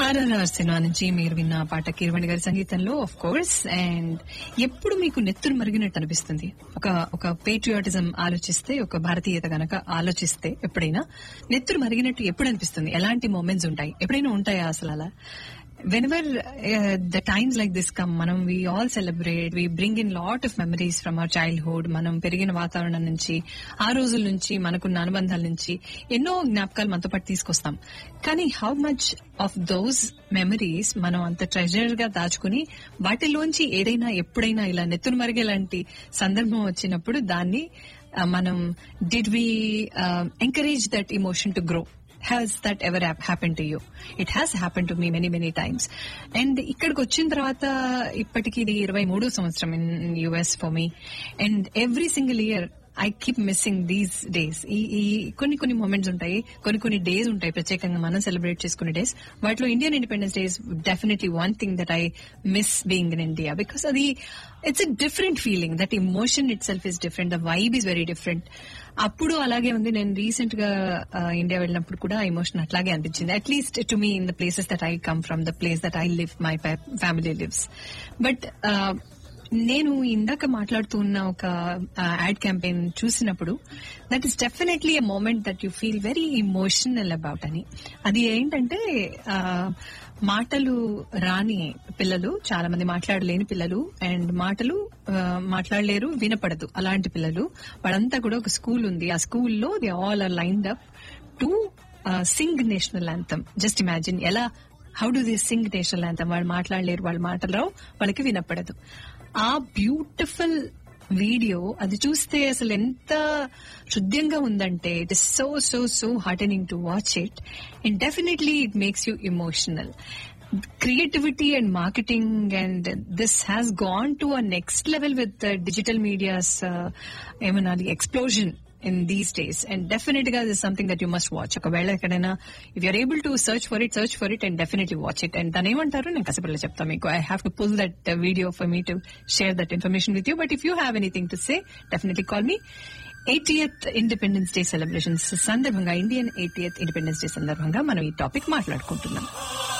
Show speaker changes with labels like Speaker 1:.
Speaker 1: RRR cinema నుంచి మీరు విన్న ఆ పాట కిరవణి గారి సంగీతంలో ఆఫ్ కోర్స్ అండ్ ఎప్పుడు మీకు నెత్తురు మరిగినట్టు అనిపిస్తుంది ఒక ఒక పేట్రియాటిజం ఆలోచిస్తే ఒక భారతీయత గనక ఆలోచిస్తే ఎప్పుడైనా నెత్తురు మరిగినట్టు ఎప్పుడు అనిపిస్తుంది ఎలాంటి మూమెంట్స్ ఉంటాయి ఎప్పుడైనా ఉంటాయా అసలు అలా whenever the times like this come మనం we all celebrate we bring in lot of memories from our childhood మనం పెరిగిన వాతావరణం నుంచి ఆ రోజుల నుంచి మనకున్న అనుబంధాల నుంచి ఎన్నో జ్ఞాపకాలు మనతో పాటు తీసుకొస్తాం కానీ how much of those memories మనం అంత ట్రెజర్ గా దాచుకుని వాటిలోంచి ఏదైనా ఎప్పుడైనా ఇలా నెత్తురు మరిగేలాంటి సందర్భం వచ్చినప్పుడు దాన్ని uh, మనం did we encourage that emotion to grow has that ever hap- happened to you it has happened to me many many times and ఇక్కడికి వచ్చిన తర్వాత ఇప్పటికి ఇది ఇరవై మూడో సంవత్సరం in US for me and every single year I keep missing these days ఈ ఈ కొన్ని కొన్ని మూమెంట్స్ ఉంటాయి కొన్ని కొన్ని డేస్ ఉంటాయి ప్రత్యేకంగా మనం సెలబ్రేట్ చేసుకునే డేస్ వాటిలో Indian independence days definitely one thing that I miss being in India because అది it's a different feeling that emotion itself is different the vibe is very different అప్పుడు అలాగే ఉంది నేను రీసెంట్ గా India వెళ్ళినప్పుడు కూడా emotion అట్లాగే అనిపించింది at least to me in the places that I come from the place that I live my family lives but నేను ఇందాక మాట్లాడుతూ ఉన్న ఒక యాడ్ క్యాంపెయిన్ చూసినప్పుడు that is definitely a moment that you feel very emotional about అని అది ఏంటంటే ఆ, మాటలు రాని పిల్లలు చాలా మంది మాట్లాడలేని పిల్లలు అండ్ మాటలు ఆ, మాట్లాడలేరు వినపడదు అలాంటి పిల్లలు వాళ్ళంతా కూడా ఒక స్కూల్ ఉంది ఆ స్కూల్లో they all are lined up to sing national anthem just imagine ఎలా how do they sing national anthem వాళ్ళు మాట్లాడలేరు వాళ్ళ మాటలు రావు వాళ్ళకి వినపడదు ఆ బ్యూటిఫుల్ వీడియో అది చూస్తే అసలు ఎంత హృదయంగా ఉందంటే it is so so so heartening to watch it and definitely it makes you emotional creativity and marketing and this has gone to a next level with the digital media's uh, ఏమనాలి explosion in these days and definitely this is something that you must watch ఒకవేళ ఎక్కడైనా if you're able to search for it search for it and definitely watch it and దాని ఏమంటారు నేను కసపల్లి చెప్తాను మీకు I have to pull that uh, video for me to share that information with you but if you have anything to say definitely call me 80th independence day celebrations సందర్భంగా Indian 80th independence day సందర్భంగా మనం ఈ topic మాట్లాడుకుంటున్నాం